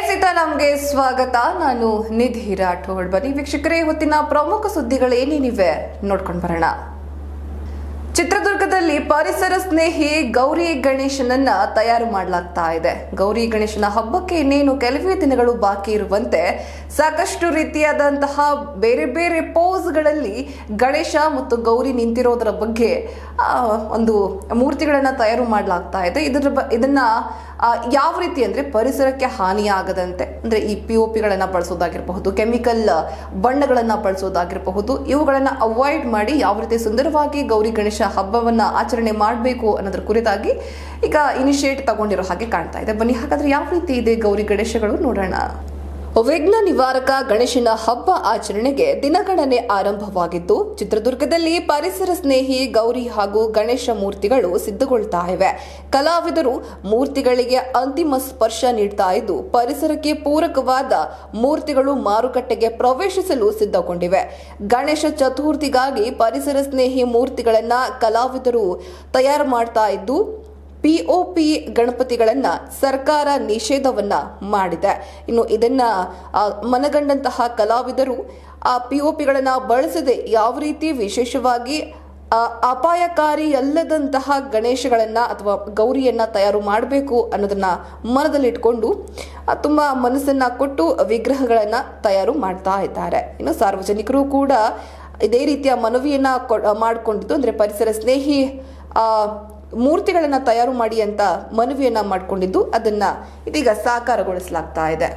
ಸ್ನೇಹಿತ ನಮಗೆ ಸ್ವಾಗತ ನಾನು ನಿಧಿ ರಾಠೋಡ್ ಬನ್ನಿ ವೀಕ್ಷಕರೇ ಹೊತ್ತಿನ ಪ್ರಮುಖ ಸುದ್ದಿಗಳೇನೇನಿವೆ ನೋಡ್ಕೊಂಡು ಬರೋಣ ಚಿತ್ರದುರ್ಗದಲ್ಲಿ ಪರಿಸರ ಸ್ನೇಹಿ ಗೌರಿ ಗಣೇಶನನ್ನ ತಯಾರು ಮಾಡಲಾಗ್ತಾ ಇದೆ ಗೌರಿ ಗಣೇಶನ ಹಬ್ಬಕ್ಕೆ ಇನ್ನೇನು ಕೆಲವೇ ದಿನಗಳು ಬಾಕಿ ಇರುವಂತೆ ಸಾಕಷ್ಟು ರೀತಿಯಾದಂತಹ ಬೇರೆ ಬೇರೆ ಪೋಸ್ಗಳಲ್ಲಿ ಗಣೇಶ ಮತ್ತು ಗೌರಿ ನಿಂತಿರೋದರ ಬಗ್ಗೆ ಆ, ಒಂದು ಮೂರ್ತಿಗಳನ್ನ ತಯಾರು ಮಾಡಲಾಗ್ತಾ ಇದೆ ಇದರ ಬ- ಇದನ್ನ ಆ, ಯಾವ ರೀತಿ ಅಂದ್ರೆ ಪರಿಸರಕ್ಕೆ ಹಾನಿಯಾಗದಂತೆ ಅಂದ್ರೆ ಈ ಪಿ ಒ ಪಿಗಳನ್ನ ಬಳಸೋದಾಗಿರಬಹುದು ಕೆಮಿಕಲ್ ಬಣ್ಣಗಳನ್ನ ಬಳಸೋದಾಗಿರಬಹುದು ಇವುಗಳನ್ನ ಅವಾಯ್ಡ್ ಮಾಡಿ ಯಾವ ರೀತಿ ಸುಂದರವಾಗಿ ಗೌರಿ ಗಣೇಶ ಹಬ್ಬವನ್ನ ಆಚರಣೆ ಮಾಡಬೇಕು ಅನ್ನೋದ್ರ ಕುರಿತಾಗಿ ಈಗ ಇನಿಷಿಯೇಟ್ ತಗೊಂಡಿರೋ ಹಾಗೆ ಕಾಣ್ತಾ ಇದೆ ಬನ್ನಿ ಹಾಗಾದ್ರೆ ಯಾವ ರೀತಿ ಇದೆ ಗೌರಿ ಗಣೇಶಗಳು ನೋಡೋಣ ವಿಘ್ನ ನಿವಾರಕ ಗಣೇಶನ ಹಬ್ಬ ಆಚರಣೆಗೆ ದಿನಗಣನೆ ಆರಂಭವಾಗಿದ್ದು ಚಿತ್ರದುರ್ಗದಲ್ಲಿ ಪರಿಸರ ಸ್ನೇಹಿ ಗೌರಿ ಹಾಗೂ ಗಣೇಶ ಮೂರ್ತಿಗಳು ಸಿದ್ಧಗೊಳ್ತಾ ಇವೆ ಕಲಾವಿದರು ಮೂರ್ತಿಗಳಿಗೆ ಅಂತಿಮ ಸ್ಪರ್ಶ ನೀಡ್ತಾ ಇದ್ದು ಪರಿಸರಕ್ಕೆ ಪೂರಕವಾದ ಮೂರ್ತಿಗಳು ಮಾರುಕಟ್ಟೆಗೆ ಪ್ರವೇಶಿಸಲು ಸಿದ್ಧಗೊಂಡಿವೆ ಗಣೇಶ ಚತುರ್ಥಿಗಾಗಿ ಪರಿಸರ ಸ್ನೇಹಿ ಮೂರ್ತಿಗಳನ್ನ ಕಲಾವಿದರು ತಯಾರು ಮಾಡ್ತಾ ಇದ್ದು ಪಿಒಪಿ ಗಣಪತಿಗಳನ್ನ ಸರ್ಕಾರ ನಿಷೇಧವನ್ನ ಮಾಡಿದೆ ಇನ್ನು ಇದನ್ನ ಆ, ಮನಗಂಡಂತಹ ಕಲಾವಿದರು ಆ ಪಿಒಪಿಗಳನ್ನ ಬಳಸದೆ ಯಾವ ರೀತಿ ವಿಶೇಷವಾಗಿ ಆ, ಅಪಾಯಕಾರಿ ಅಲ್ಲದಂತಹ ಗಣೇಶಗಳನ್ನ ಅಥವಾ ಗೌರಿಯನ್ನ ತಯಾರು ಮಾಡಬೇಕು ಅನ್ನೋದನ್ನ ಮನದಲ್ಲಿಟ್ಕೊಂಡು ಆ, ತುಂಬಾ ಮನಸ್ಸನ್ನ ಕೊಟ್ಟು ವಿಗ್ರಹಗಳನ್ನ ತಯಾರು ಮಾಡ್ತಾ ಇದ್ದಾರೆ ಇನ್ನು ಸಾರ್ವಜನಿಕರು ಕೂಡ ಇದೇ ರೀತಿಯ ಮನವಿಯನ್ನ ಕೊ- ಮಾಡಿಕೊಂಡಿದ್ದು ಅಂದ್ರೆ ಪರಿಸರ ಸ್ನೇಹಿ ಆ, ಮೂರ್ತಿಗಳನ್ನ ತಯಾರು ಮಾಡಿ ಅಂತ ಮನವಿಯನ್ನ ಮಾಡಿಕೊಂಡಿದ್ದು ಅದನ್ನ ಇದೀಗ ಸಾಕಾರಗೊಳಿಸಲಾಗ್ತಾ ಇದೆ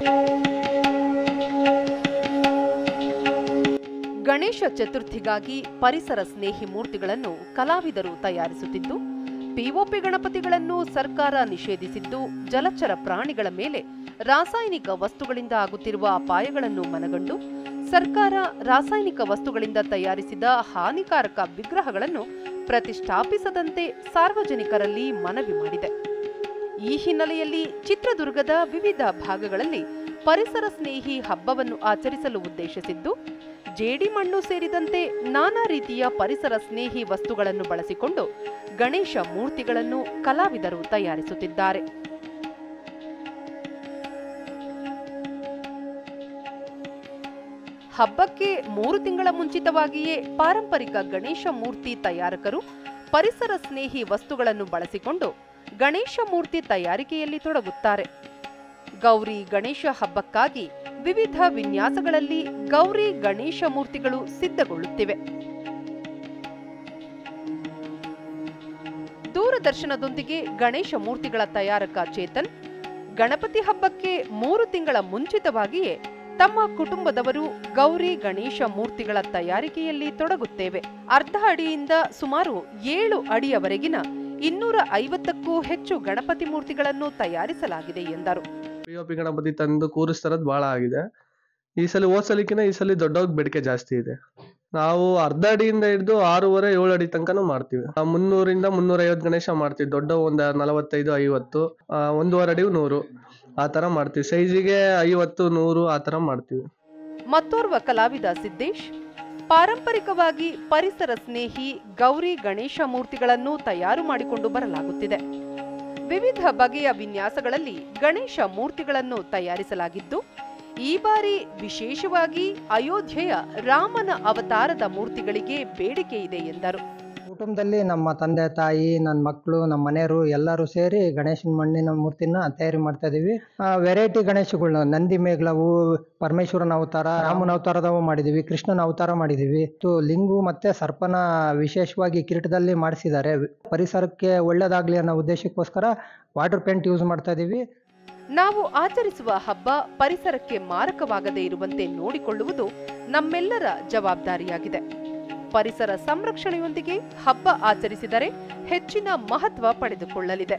ಗಣೇಶ ಚತುರ್ಥಿಗಾಗಿ ಪರಿಸರ ಸ್ನೇಹಿ ಮೂರ್ತಿಗಳನ್ನು ಕಲಾವಿದರು ತಯಾರಿಸುತ್ತಿದ್ದು ಪಿಒಪಿ ಗಣಪತಿಗಳನ್ನು ಸರ್ಕಾರ ನಿಷೇಧಿಸಿದ್ದು ಜಲಚರ ಪ್ರಾಣಿಗಳ ಮೇಲೆ ರಾಸಾಯನಿಕ ವಸ್ತುಗಳಿಂದ ಆಗುತ್ತಿರುವ ಅಪಾಯಗಳನ್ನು ಮನಗಂಡು ಸರ್ಕಾರ ರಾಸಾಯನಿಕ ವಸ್ತುಗಳಿಂದ ತಯಾರಿಸಿದ ಹಾನಿಕಾರಕ ವಿಗ್ರಹಗಳನ್ನು ಪ್ರತಿಷ್ಠಾಪಿಸದಂತೆ ಸಾರ್ವಜನಿಕರಲ್ಲಿ ಮನವಿ ಮಾಡಿದೆ ಈ ಹಿನ್ನೆಲೆಯಲ್ಲಿ ಚಿತ್ರದುರ್ಗದ ವಿವಿಧ ಭಾಗಗಳಲ್ಲಿ ಪರಿಸರ ಸ್ನೇಹಿ ಹಬ್ಬವನ್ನು ಆಚರಿಸಲು ಉದ್ದೇಶಿಸಿದ್ದು ಜೇಡಿ ಮಣ್ಣು ಸೇರಿದಂತೆ ನಾನಾ ರೀತಿಯ ಪರಿಸರ ಸ್ನೇಹಿ ವಸ್ತುಗಳನ್ನು ಬಳಸಿಕೊಂಡು ಗಣೇಶ ಮೂರ್ತಿಗಳನ್ನು ಕಲಾವಿದರು ತಯಾರಿಸುತ್ತಿದ್ದಾರೆ ಹಬ್ಬಕ್ಕೆ ಮೂರು ತಿಂಗಳ ಮುಂಚಿತವಾಗಿಯೇ ಪಾರಂಪರಿಕ ಗಣೇಶ ಮೂರ್ತಿ ತಯಾರಕರು ಪರಿಸರ ಸ್ನೇಹಿ ವಸ್ತುಗಳನ್ನು ಬಳಸಿಕೊಂಡು ಗಣೇಶ ಮೂರ್ತಿ ತಯಾರಿಕೆಯಲ್ಲಿ ತೊಡಗುತ್ತಾರೆ ಗೌರಿ ಗಣೇಶ ಹಬ್ಬಕ್ಕಾಗಿ ವಿವಿಧ ವಿನ್ಯಾಸಗಳಲ್ಲಿ ಗೌರಿ ಗಣೇಶ ಮೂರ್ತಿಗಳು ಸಿದ್ಧಗೊಳ್ಳುತ್ತಿವೆ ದೂರದರ್ಶನದೊಂದಿಗೆ ಗಣೇಶ ಮೂರ್ತಿಗಳ ತಯಾರಕ ಚೇತನ್ ಗಣಪತಿ ಹಬ್ಬಕ್ಕೆ ಮೂರು ತಿಂಗಳ ಮುಂಚಿತವಾಗಿಯೇ ತಮ್ಮ ಕುಟುಂಬದವರು ಗೌರಿ ಗಣೇಶ ಮೂರ್ತಿಗಳ ತಯಾರಿಕೆಯಲ್ಲಿ ತೊಡಗುತ್ತೇವೆ ಅರ್ಧ ಅಡಿಯಿಂದ ಸುಮಾರು ಏಳು ಅಡಿಯವರೆಗಿನ ಇನ್ನೂರ ಐವತ್ತಕ್ಕೂ ಹೆಚ್ಚು ಗಣಪತಿ ಮೂರ್ತಿಗಳನ್ನು ತಯಾರಿಸಲಾಗಿದೆ ಎಂದರು ಪಿ ಒ ಪಿ ಗಣಪತಿ ತಂದು ಕೂರಿಸ್ತಾರದ್ ಭಾಳ ಆಗಿದೆ ಈ ಸಲ ಹೋದ್ ಸಲಿಕಿನ ಈ ಸಲ ದೊಡ್ಡವಾಗ ಬೇಡಿಕೆ ಜಾಸ್ತಿ ಇದೆ ನಾವು ಅರ್ಧ ಅಡಿಯಿಂದ ಹಿಡಿದು ಆರೂವರೆ ಏಳು ಅಡಿ ತನಕನೂ ಮಾಡ್ತೀವಿ ಆ, ಮುನ್ನೂರಿಂದ ಮುನ್ನೂರ ಐವತ್ತು ಗಣೇಶ ಮಾಡ್ತೀವಿ ದೊಡ್ಡ ಒಂದ್ ನಲವತ್ತೈದು ಐವತ್ತು ಆ, ಒಂದೂವರೆ ಅಡಿ ನೂರು ಆ ತರ ಮಾಡ್ತೀವಿ ಸೈಜಿಗೆ ಐವತ್ತು ನೂರು ಆ ತರ ಮಾಡ್ತೀವಿ ಮತ್ತೋರ್ವ ಕಲಾವಿದ ಸಿದ್ದೇಶ್ ಪಾರಂಪರಿಕವಾಗಿ ಪರಿಸರ ಸ್ನೇಹಿ ಗೌರಿ ಗಣೇಶ ಮೂರ್ತಿಗಳನ್ನು ತಯಾರು ಮಾಡಿಕೊಂಡು ಬರಲಾಗುತ್ತಿದೆ ವಿವಿಧ ಬಗೆಯ ವಿನ್ಯಾಸಗಳಲ್ಲಿ ಗಣೇಶ ಮೂರ್ತಿಗಳನ್ನು ತಯಾರಿಸಲಾಗಿದ್ದು ಈ ಬಾರಿ ವಿಶೇಷವಾಗಿ ಅಯೋಧ್ಯೆಯ ರಾಮನ ಅವತಾರದ ಮೂರ್ತಿಗಳಿಗೆ ಬೇಡಿಕೆ ಇದೆ ಎಂದರು ಕುಟುಂಬದಲ್ಲಿ ನಮ್ಮ ತಂದೆ ತಾಯಿ ನನ್ನ ಮಕ್ಕಳು ನಮ್ಮ ಮನೆಯವರು ಎಲ್ಲರೂ ಸೇರಿ ಗಣೇಶನ ಮಣ್ಣಿನ ಮೂರ್ತಿನ ತಯಾರಿ ಮಾಡ್ತಾ ಇದೀವಿ ವೆರೈಟಿ ಗಣೇಶಗಳನ್ನ ನಂದಿ ಮೇಘಲವು ಪರಮೇಶ್ವರನ ಅವತಾರ ರಾಮನ ಅವತಾರದವು ಮಾಡಿದೀವಿ ಕೃಷ್ಣನ ಅವತಾರ ಮಾಡಿದೀವಿ ಮತ್ತು ಲಿಂಗು ಮತ್ತೆ ಸರ್ಪನ ವಿಶೇಷವಾಗಿ ಕಿರೀಟದಲ್ಲಿ ಮಾಡಿಸಿದ್ದಾರೆ ಪರಿಸರಕ್ಕೆ ಒಳ್ಳೇದಾಗ್ಲಿ ಅನ್ನೋ ಉದ್ದೇಶಕ್ಕೋಸ್ಕರ ವಾಟರ್ ಪೇಂಟ್ ಯೂಸ್ ಮಾಡ್ತಾ ಇದೀವಿ ನಾವು ಆಚರಿಸುವ ಹಬ್ಬ ಪರಿಸರಕ್ಕೆ ಮಾರಕವಾಗದೇ ಇರುವಂತೆ ನೋಡಿಕೊಳ್ಳುವುದು ನಮ್ಮೆಲ್ಲರ ಜವಾಬ್ದಾರಿಯಾಗಿದೆ ಪರಿಸರ ಸಂರಕ್ಷಣೆಯೊಂದಿಗೆ ಹಬ್ಬ ಆಚರಿಸಿದರೆ ಹೆಚ್ಚಿನ ಮಹತ್ವ ಪಡೆದುಕೊಳ್ಳಲಿದೆ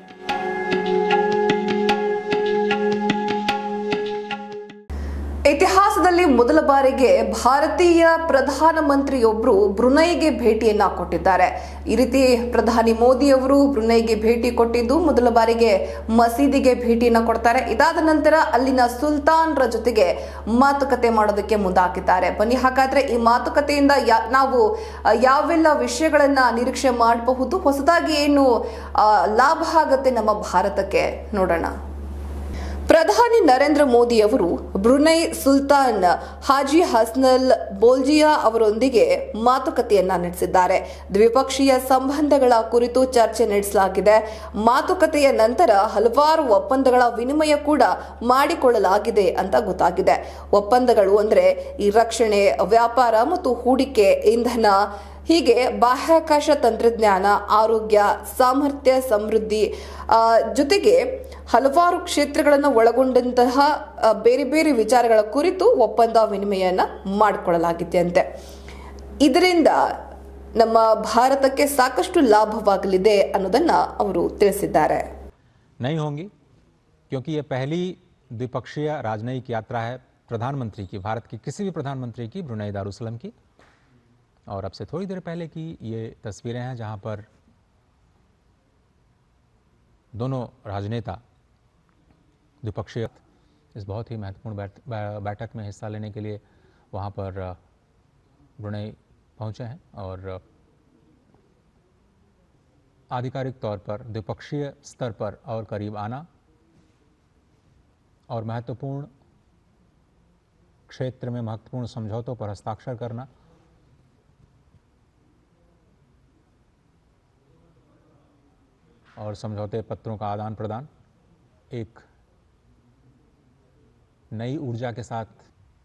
ಇತಿಹಾಸದಲ್ಲಿ ಮೊದಲ ಬಾರಿಗೆ ಭಾರತೀಯ ಪ್ರಧಾನಮಂತ್ರಿಯೊಬ್ಬರು ಬ್ರುನೈಗೆ ಭೇಟಿಯನ್ನ ಕೊಟ್ಟಿದ್ದಾರೆ ಈ ರೀತಿ ಪ್ರಧಾನಿ ಮೋದಿಯವರು ಬ್ರುನೈಗೆ ಭೇಟಿ ಕೊಟ್ಟಿದ್ದು ಮೊದಲ ಬಾರಿಗೆ ಮಸೀದಿಗೆ ಭೇಟಿಯನ್ನ ಕೊಡ್ತಾರೆ ಇದಾದ ನಂತರ ಅಲ್ಲಿನ ಸುಲ್ತಾನ್ರ ಜೊತೆಗೆ ಮಾತುಕತೆ ಮಾಡೋದಕ್ಕೆ ಮುಂದಾಗಿದ್ದಾರೆ ಬನ್ನಿ ಹಾಗಾದ್ರೆ ಈ ಮಾತುಕತೆಯಿಂದ ಯಾ- ನಾವು ಆ, ಯಾವೆಲ್ಲ ವಿಷಯಗಳನ್ನ ನಿರೀಕ್ಷೆ ಮಾಡಬಹುದು ಹೊಸದಾಗಿ ಏನು ಆ, ಲಾಭ ಆಗತ್ತೆ ನಮ್ಮ ಭಾರತಕ್ಕೆ ನೋಡೋಣ ಪ್ರಧಾನಿ ನರೇಂದ್ರ ಮೋದಿ ಅವರು Brunei sultan Haji Hassanal Bolkiah ಅವರೊಂದಿಗೆ ಮಾತುಕತೆಯನ್ನ ನಡೆಸಿದ್ದಾರೆ ದ್ವಿಪಕ್ಷೀಯ ಸಂಬಂಧಗಳ ಕುರಿತು ಚರ್ಚೆ ನಡೆಸಲಾಗಿದೆ ಮಾತುಕತೆಯ ನಂತರ ಹಲವಾರು ಒಪ್ಪಂದಗಳ ವಿನಿಮಯ ಕೂಡ ಮಾಡಿಕೊಳ್ಳಲಾಗಿದೆ ಅಂತ ಗೊತ್ತಾಗಿದೆ ಒಪ್ಪಂದಗಳು ಅಂದ್ರೆ ಈ ರಕ್ಷಣೆ ವ್ಯಾಪಾರ ಮತ್ತು ಹೂಡಿಕೆ ಇಂಧನ ಹೀಗೆ ಬಾಹ್ಯಾಕಾಶ ತಂತ್ರಜ್ಞಾನ ಆರೋಗ್ಯ ಸಾಮರ್ಥ್ಯ ಸಮೃದ್ಧಿ ಆ, ಜೊತೆಗೆ ಹಲವಾರು ಕ್ಷೇತ್ರಗಳನ್ನು ಒಳಗೊಂಡಂತಹ ಆ, ಬೇರೆ ಬೇರೆ ವಿಚಾರಗಳ ಕುರಿತು ಒಪ್ಪಂದ ವಿನಿಮಯನ ಮಾಡಿಕೊಳ್ಳಲಾಗಿದೆ ಅಂತೆ ಇದರಿಂದ ನಮ್ಮ ಭಾರತಕ್ಕೆ ಸಾಕಷ್ಟು ಲಾಭವಾಗಲಿದೆ ಅನ್ನೋದನ್ನ ಅವರು ತಿಳಿಸಿದ್ದಾರೆ नहीं होंगी क्योंकि ये पहली द्विपक्षीय राजनयिक यात्रा है प्रधानमंत्री की भारत की किसी भी प्रधानमंत्री की ब्रुनई दारुसलम की और अब से थोड़ी देर पहले की ये तस्वीरें हैं जहां पर दोनों राजनेता द्विपक्षीय इस बहुत ही महत्वपूर्ण बैठ, बै- बैठक में हिस्सा लेने के लिए वहां पर अ, ब्रुनई पहुंचे हैं और अ, आधिकारिक तौर पर द्विपक्षीय स्तर पर और करीब आना और महत्वपूर्ण क्षेत्र में महत्वपूर्ण समझौतों पर हस्ताक्षर करना और समझौते पत्रों का आदान प्रदान एक नई ऊर्जा के साथ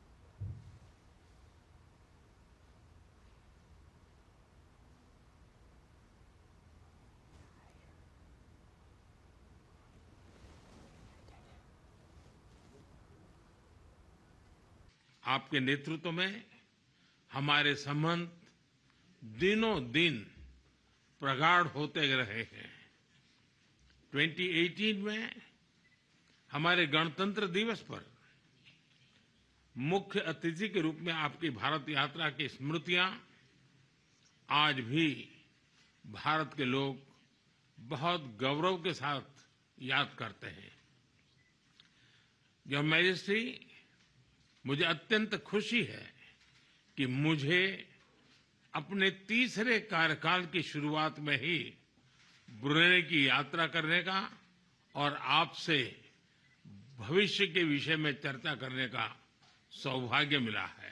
आपके नेतृत्व में हमारे संबंध दिनों दिन प्रगाढ़ होते रहे हैं 2018 में हमारे गणतंत्र दिवस पर मुख्य अतिथि के रूप में आपकी भारत यात्रा की स्मृतियां आज भी भारत के लोग बहुत गौरव के साथ याद करते हैं योर मैजेस्टी मुझे अत्यंत खुशी है कि मुझे अपने तीसरे कार्यकाल की शुरुआत में ही ब्रुनेई की यात्रा करने का और आपसे भविष्य के विषय में चर्चा करने का सौभाग्य मिला है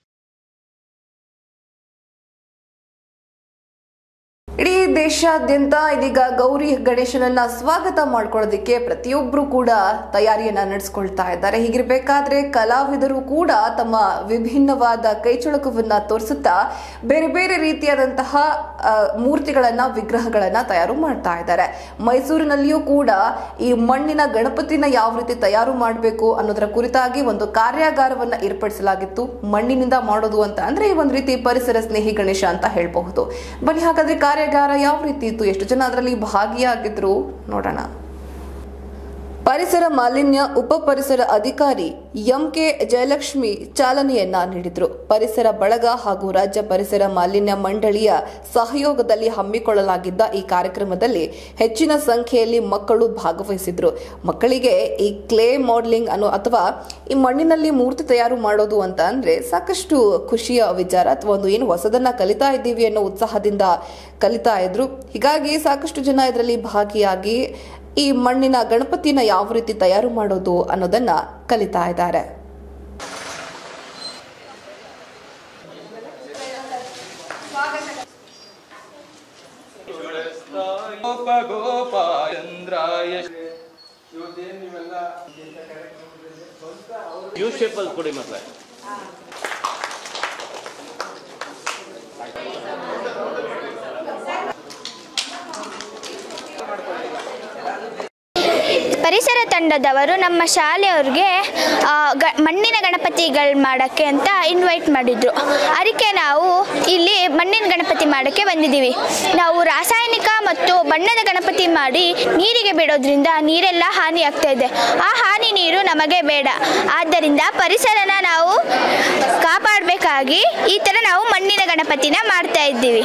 ಇಡೀ ದೇಶಾದ್ಯಂತ ಇದೀಗ ಗೌರಿ ಗಣೇಶನನ್ನ ಸ್ವಾಗತ ಮಾಡ್ಕೊಳ್ಳೋದಕ್ಕೆ ಪ್ರತಿಯೊಬ್ಬರು ಕೂಡ ತಯಾರಿಯನ್ನ ನಡೆಸ್ಕೊಳ್ತಾ ಇದ್ದಾರೆ ಹೀಗಿರ್ಬೇಕಾದ್ರೆ ಕಲಾವಿದರು ಕೂಡ ತಮ್ಮ ವಿಭಿನ್ನವಾದ ಕೈಚಳಕವನ್ನ ತೋರಿಸುತ್ತಾ ಬೇರೆ ಬೇರೆ ರೀತಿಯಾದಂತಹ ಆ, ಮೂರ್ತಿಗಳನ್ನ ವಿಗ್ರಹಗಳನ್ನ ತಯಾರು ಮಾಡ್ತಾ ಇದ್ದಾರೆ ಮೈಸೂರಿನಲ್ಲಿಯೂ ಕೂಡ ಈ ಮಣ್ಣಿನ ಗಣಪತಿನ ಯಾವ ರೀತಿ ತಯಾರು ಮಾಡಬೇಕು ಅನ್ನೋದರ ಕುರಿತಾಗಿ ಒಂದು ಕಾರ್ಯಾಗಾರವನ್ನ ಏರ್ಪಡಿಸಲಾಗಿತ್ತು ಮಣ್ಣಿನಿಂದ ಮಾಡೋದು ಅಂತ ಅಂದ್ರೆ ಈ ಒಂದು ರೀತಿ ಪರಿಸರ ಸ್ನೇಹಿ ಗಣೇಶ ಅಂತ ಹೇಳಬಹುದು ಬನ್ನಿ ಹಾಗಾದ್ರೆ ಕಾರ್ಯಾಗಾರ ಯಾವ ರೀತಿ ಇತ್ತು ಎಷ್ಟು ಜನ ಅದರಲ್ಲಿ ಭಾಗಿಯಾಗಿದ್ರು ನೋಡೋಣ ಪರಿಸರ ಮಾಲಿನ್ಯ ಉಪ ಪರಿಸರ ಅಧಿಕಾರಿ ಎಂಕೆ ಜಯಲಕ್ಷ್ಮಿ ಚಾಲನೆಯನ್ನ ನೀಡಿದ್ರು ಪರಿಸರ ಬಳಗ ಹಾಗೂ ರಾಜ್ಯ ಪರಿಸರ ಮಾಲಿನ್ಯ ಮಂಡಳಿಯ ಸಹಯೋಗದಲ್ಲಿ ಹಮ್ಮಿಕೊಳ್ಳಲಾಗಿದ್ದ ಈ ಕಾರ್ಯಕ್ರಮದಲ್ಲಿ ಹೆಚ್ಚಿನ ಸಂಖ್ಯೆಯಲ್ಲಿ ಮಕ್ಕಳು ಭಾಗವಹಿಸಿದ್ರು ಮಕ್ಕಳಿಗೆ ಈ ಕ್ಲೇ ಮಾಡಲಿಂಗ್ ಅನ್ನೋ ಅಥವಾ ಈ ಮಣ್ಣಿನಲ್ಲಿ ಮೂರ್ತಿ ತಯಾರು ಮಾಡೋದು ಅಂತ ಅಂದ್ರೆ ಸಾಕಷ್ಟು ಖುಷಿಯ ವಿಚಾರ ಅಥವಾ ಒಂದು ಏನು ಹೊಸದನ್ನ ಕಲಿತಾ ಇದ್ದೀವಿ ಅನ್ನೋ ಉತ್ಸಾಹದಿಂದ ಕಲಿತಾ ಇದ್ರು ಹೀಗಾಗಿ ಸಾಕಷ್ಟು ಜನ ಇದರಲ್ಲಿ ಭಾಗಿಯಾಗಿ ಈ ಮಣ್ಣಿನ ಗಣಪತಿನ ಯಾವ ರೀತಿ ತಯಾರು ಮಾಡೋದು ಅನ್ನೋದನ್ನ ಕಲಿತಾ ಇದ್ದಾರೆ ಯು ಶೇಪಲ್ಲಿ ಕೊಡಿ ಮತ್ತೆ ಪರಿಸರ ತಂಡದವರು ನಮ್ಮ ಶಾಲೆಯವ್ರಿಗೆ ಆ, ಗ ಮಣ್ಣಿನ ಗಣಪತಿಗಳು ಮಾಡೋಕ್ಕೆ ಅಂತ ಇನ್ವೈಟ್ ಮಾಡಿದ್ರು ಅದಕ್ಕೆ ನಾವು ಇಲ್ಲಿ ಮಣ್ಣಿನ ಗಣಪತಿ ಮಾಡೋಕ್ಕೆ ಬಂದಿದ್ದೀವಿ ನಾವು ರಾಸಾಯನಿಕ ಮತ್ತು ಬಣ್ಣದ ಗಣಪತಿ ಮಾಡಿ ನೀರಿಗೆ ಬಿಡೋದ್ರಿಂದ ನೀರೆಲ್ಲ ಹಾನಿ ಆಗ್ತಾ ಇದೆ ಆ ಹಾನಿ ನೀರು ನಮಗೆ ಬೇಡ ಆದ್ದರಿಂದ ಪರಿಸರನ ನಾವು ಕಾಪಾಡಬೇಕಾಗಿ ಈ ಥರ ನಾವು ಮಣ್ಣಿನ ಗಣಪತಿನ ಮಾಡ್ತಾ ಇದ್ದೀವಿ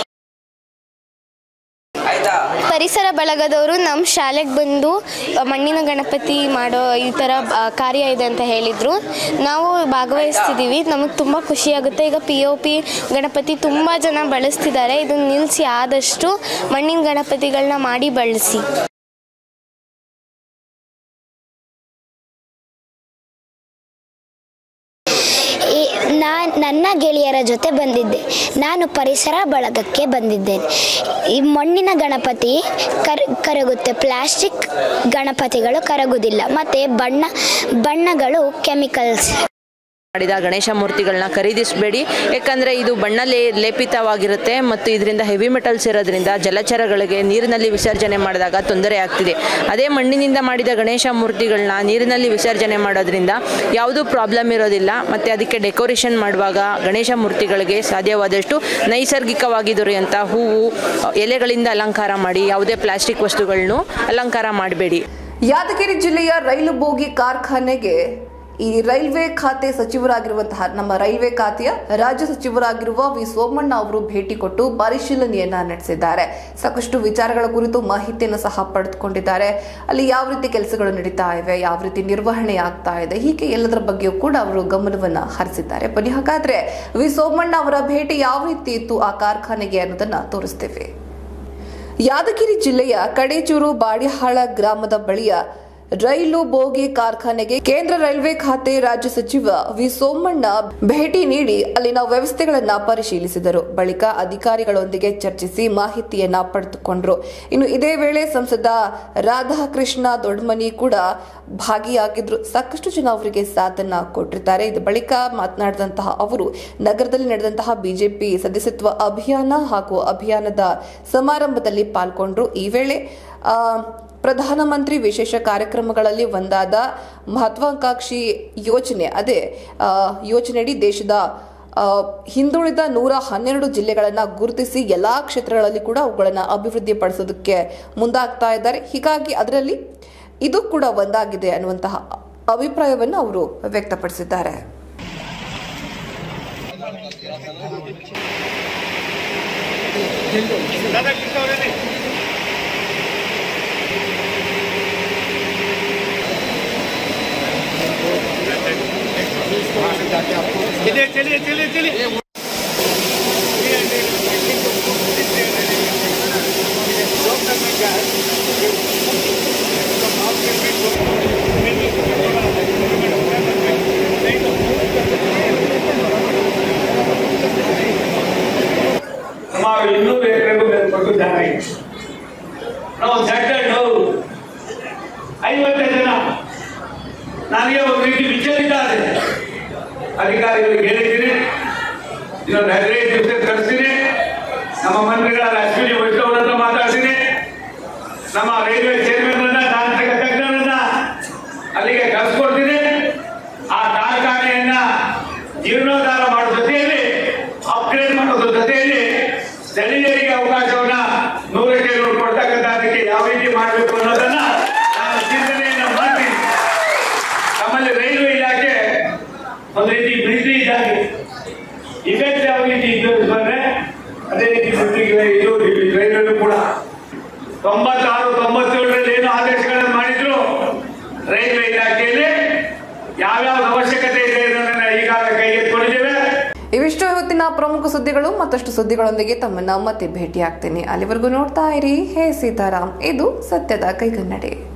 ಪರಿಸರ ಬಳಗದವರು ನಮ್ಮ ಶಾಲೆಗೆ ಬಂದು ಮಣ್ಣಿನ ಗಣಪತಿ ಮಾಡೋ ಈ ಥರ ಆ, ಕಾರ್ಯ ಇದೆ ಅಂತ ಹೇಳಿದರು ನಾವು ಭಾಗವಹಿಸ್ತಿದ್ದೀವಿ ನಮಗೆ ತುಂಬ ಖುಷಿಯಾಗುತ್ತೆ ಈಗ ಪಿ ಒ ಪಿ ಗಣಪತಿ ತುಂಬ ಜನ ಬಳಸ್ತಿದ್ದಾರೆ ಇದನ್ನು ನಿಲ್ಲಿಸಿ ಆದಷ್ಟು ಮಣ್ಣಿನ ಗಣಪತಿಗಳನ್ನ ಮಾಡಿ ಬಳಸಿ ನಾನು ನನ್ನ ಗೆಳೆಯರ ಜೊತೆ ಬಂದಿದ್ದೆ ನಾನು ಪರಿಸರ ಬಳಗಕ್ಕೆ ಬಂದಿದ್ದೇನೆ ಈ ಮಣ್ಣಿನ ಗಣಪತಿ ಕರ ಕರಗುತ್ತೆ ಪ್ಲಾಸ್ಟಿಕ್ ಗಣಪತಿಗಳು ಕರಗುವುದಿಲ್ಲ ಮತ್ತು ಬಣ್ಣ ಬಣ್ಣಗಳು ಕೆಮಿಕಲ್ಸ್ ಮಾಡಿದ ಗಣೇಶ ಮೂರ್ತಿಗಳನ್ನ ಖರೀದಿಸಬೇಡಿ ಯಾಕಂದರೆ ಇದು ಬಣ್ಣ ಲೇ ಲೇಪಿತವಾಗಿರುತ್ತೆ ಮತ್ತು ಇದರಿಂದ ಹೆವಿ ಮೆಟಲ್ಸ್ ಇರೋದ್ರಿಂದ ಜಲಚರಗಳಿಗೆ ನೀರಿನಲ್ಲಿ ವಿಸರ್ಜನೆ ಮಾಡಿದಾಗ ತೊಂದರೆ ಆಗ್ತಿದೆ ಅದೇ ಮಣ್ಣಿನಿಂದ ಮಾಡಿದ ಗಣೇಶ ಮೂರ್ತಿಗಳನ್ನ ನೀರಿನಲ್ಲಿ ವಿಸರ್ಜನೆ ಮಾಡೋದ್ರಿಂದ ಯಾವುದೂ ಪ್ರಾಬ್ಲಮ್ ಇರೋದಿಲ್ಲ ಮತ್ತು ಅದಕ್ಕೆ ಡೆಕೋರೇಷನ್ ಮಾಡುವಾಗ ಗಣೇಶ ಮೂರ್ತಿಗಳಿಗೆ ಸಾಧ್ಯವಾದಷ್ಟು ನೈಸರ್ಗಿಕವಾಗಿ ದೊರೆಯುವಂಥ ಹೂವು ಎಲೆಗಳಿಂದ ಅಲಂಕಾರ ಮಾಡಿ ಯಾವುದೇ ಪ್ಲಾಸ್ಟಿಕ್ ವಸ್ತುಗಳನ್ನು ಅಲಂಕಾರ ಮಾಡಬೇಡಿ ಯಾದಗಿರಿ ಜಿಲ್ಲೆಯ ರೈಲು ಬೋಗಿ ಕಾರ್ಖಾನೆಗೆ ಈ ರೈಲ್ವೆ ಖಾತೆ ಸಚಿವರಾಗಿರುವಂತಹ ನಮ್ಮ ರೈಲ್ವೆ ಖಾತೆಯ ರಾಜ್ಯ ಸಚಿವರಾಗಿರುವ ವಿ ಸೋಮಣ್ಣ ಅವರು ಭೇಟಿ ಕೊಟ್ಟು ಪರಿಶೀಲನೆಯನ್ನ ನಡೆಸಿದ್ದಾರೆ ಸಾಕಷ್ಟು ವಿಚಾರಗಳ ಕುರಿತು ಮಾಹಿತಿಯನ್ನು ಸಹ ಪಡೆದುಕೊಂಡಿದ್ದಾರೆ ಅಲ್ಲಿ ಯಾವ ರೀತಿ ಕೆಲಸಗಳು ನಡೀತಾ ಇವೆ ಯಾವ ರೀತಿ ನಿರ್ವಹಣೆ ಆಗ್ತಾ ಇದೆ ಹೀಗೆ ಎಲ್ಲದರ ಬಗ್ಗೆಯೂ ಕೂಡ ಅವರು ಗಮನವನ್ನ ಹರಿಸಿದ್ದಾರೆ ಬನ್ನಿ ಹಾಗಾದ್ರೆ ವಿ ಸೋಮಣ್ಣ ಅವರ ಭೇಟಿ ಯಾವ ರೀತಿ ಇತ್ತು ಆ ಕಾರ್ಖಾನೆಗೆ ಅನ್ನೋದನ್ನ ತೋರಿಸ್ತೇವೆ ಯಾದಗಿರಿ ಜಿಲ್ಲೆಯ ಕಡೇಚೂರು ಬಾಡಿಹಾಳ ಗ್ರಾಮದ ಬಳಿಯ ರೈಲು ಬೋಗಿ ಕಾರ್ಖಾನೆಗೆ ಕೇಂದ್ರ ರೈಲ್ವೆ ಖಾತೆ ರಾಜ್ಯ ಸಚಿವ ವಿ ಸೋಮಣ್ಣ ಭೇಟಿ ನೀಡಿ ಅಲ್ಲಿನ ವ್ಯವಸ್ಥೆಗಳನ್ನ ಪರಿಶೀಲಿಸಿದರು ಬಳಿಕ ಅಧಿಕಾರಿಗಳೊಂದಿಗೆ ಚರ್ಚಿಸಿ ಮಾಹಿತಿಯನ್ನ ಪಡೆದುಕೊಂಡ್ರು ಇನ್ನು ಇದೇ ವೇಳೆ ಸಂಸದ ರಾಧಾಕೃಷ್ಣ ದೊಡ್ಡಮನಿ ಕೂಡ ಭಾಗಿಯಾಗಿದ್ರು ಸಾಕಷ್ಟು ಜನ ಅವರಿಗೆ ಸಾಥನ್ನ ಕೊಟ್ಟಿರ್ತಾರೆ ಇದು ಬಳಿಕ ಮಾತನಾಡಿದಂತಹ ಅವರು ನಗರದಲ್ಲಿ ನಡೆದಂತಹ ಬಿಜೆಪಿ ಸದಸ್ಯತ್ವ ಅಭಿಯಾನ ಹಾಗೂ ಅಭಿಯಾನದ ಸಮಾರಂಭದಲ್ಲಿ ಪಾಲ್ಗೊಂಡ್ರು ಈ ವೇಳೆ ಆ, ಪ್ರಧಾನಮಂತ್ರಿ ವಿಶೇಷ ಕಾರ್ಯಕ್ರಮಗಳಲ್ಲಿ ಒಂದಾದ ಮಹತ್ವಾಕಾಂಕ್ಷಿ ಯೋಜನೆ ಅದೇ ಆ, ಯೋಜನೆಯಡಿ ದೇಶದ ಆ, ಹಿಂದುಳಿದ ನೂರ ಹನ್ನೆರಡು ಜಿಲ್ಲೆಗಳನ್ನು ಗುರುತಿಸಿ ಎಲ್ಲಾ ಕ್ಷೇತ್ರಗಳಲ್ಲಿ ಕೂಡ ಅವುಗಳನ್ನು ಅಭಿವೃದ್ಧಿ ಪಡಿಸೋದಕ್ಕೆ ಮುಂದಾಗ್ತಾ ಇದ್ದಾರೆ ಹೀಗಾಗಿ ಅದರಲ್ಲಿ ಇದು ಕೂಡ ಒಂದಾಗಿದೆ ಅನ್ನುವಂತಹ ಅಭಿಪ್ರಾಯವನ್ನು ಅವರು ವ್ಯಕ್ತಪಡಿಸಿದ್ದಾರೆ ಸುಮಾರು ಇನ್ನೂರು ಎಕರೆಗೂ ಮೇಲ್ಪಟ್ಟು ಜಾಗ ಇದೆ ನಾವು ಸೆಟ್ಟೆಡ್ ಐವತ್ತೈದು ಜನ ನನಗೆ ಒಂದು ರೀತಿ ವಿಚಲಿತ ಆದೆ ಅಧಿಕಾರಿಗಳಿಗೆ ಹೇಳಿದ್ದೀನಿ ಇನ್ನೊಂದು ಹದಿನೈದು ದಿವಸ ಕಳಿಸ್ತೀನಿ ನಮ್ಮ ಮಂತ್ರಿಗಳಾದ ಅಶ್ವಿನಿ ವೈಷ್ಣವ್ ಹತ್ರ ಮಾತಾಡ್ತೀನಿ ನಮ್ಮ ರೈಲ್ವೆ ಚೇರ್ಮನ್ ತಾಂತ್ರಿಕ ತಜ್ಞರನ್ನ ಅಲ್ಲಿಗೆ ಕಳಿಸ್ಕೊಡ್ತೀನಿ ಆ ಕಾರ್ಖಾನೆಯನ್ನ ಜೀರ್ಣೋದ್ಧಾರ ಮಾಡೋ ಜೊತೆಯಲ್ಲಿ ಅಪ್ಗ್ರೇಡ್ ಮಾಡೋದ್ರ ಜೊತೆಯಲ್ಲಿ ಸ್ಥಳೀಯರಿಗೆ ಅವಕಾಶವನ್ನ ನೂರಕ್ಕೆ ನೂರು ಕೊಡ್ತಕ್ಕಂಥ ಅದಕ್ಕೆ ಯಾವ ರೀತಿ ಮಾಡಬೇಕು ಅನ್ನೋದನ್ನ ನಾನು ಚಿಂತನೆಯನ್ನ ಮಾಡ್ತೀನಿ ನಮ್ಮಲ್ಲಿ ರೈಲ್ವೆ ಇಲಾಖೆ ಒಂದು ರೀತಿ ಮಿಲಿಟರಿ ಇದ್ದಾಗೆ ಇಫೆಕ್ಟ್ ಯಾವ ರೀತಿ ಇದ್ದು ಬಂದ್ರೆ ಅದೇ ರೀತಿ ಮಿಲಿಟರಿ ಇದು ರೈಲ್ವೆ ಕೂಡ ತೊಂಬತ್ತಾರು ತೊಂಬತ್ತೇಳರಲ್ಲಿ ಏನು ಆದೇಶಗಳನ್ನು ಮಾಡಿದ್ರು ರೈಲ್ವೆ ಇಲಾಖೆಯಲ್ಲಿ ಯಾವ್ಯಾವ ಅವಶ್ಯಕತೆ ಇದೆ ಅನ್ನೋದನ್ನ ಈಗಾಗಲೇ ಕೈಗೆತ್ತಿಕೊಂಡಿದ್ದೇವೆ ಇವಿಷ್ಟು ಇವತ್ತಿನ ಪ್ರಮುಖ ಸುದ್ದಿಗಳು ಮತ್ತಷ್ಟು ಸುದ್ದಿಗಳೊಂದಿಗೆ ತಮ್ಮನ್ನ ಮತ್ತೆ ಭೇಟಿ ಆಗ್ತೇನೆ ಅಲ್ಲಿವರೆಗೂ ನೋಡ್ತಾ ಇರಿ ಹೇ ಸೀತಾರಾಮ್ ಇದು ಸತ್ಯದ ಕೈಗನ್ನಡಿ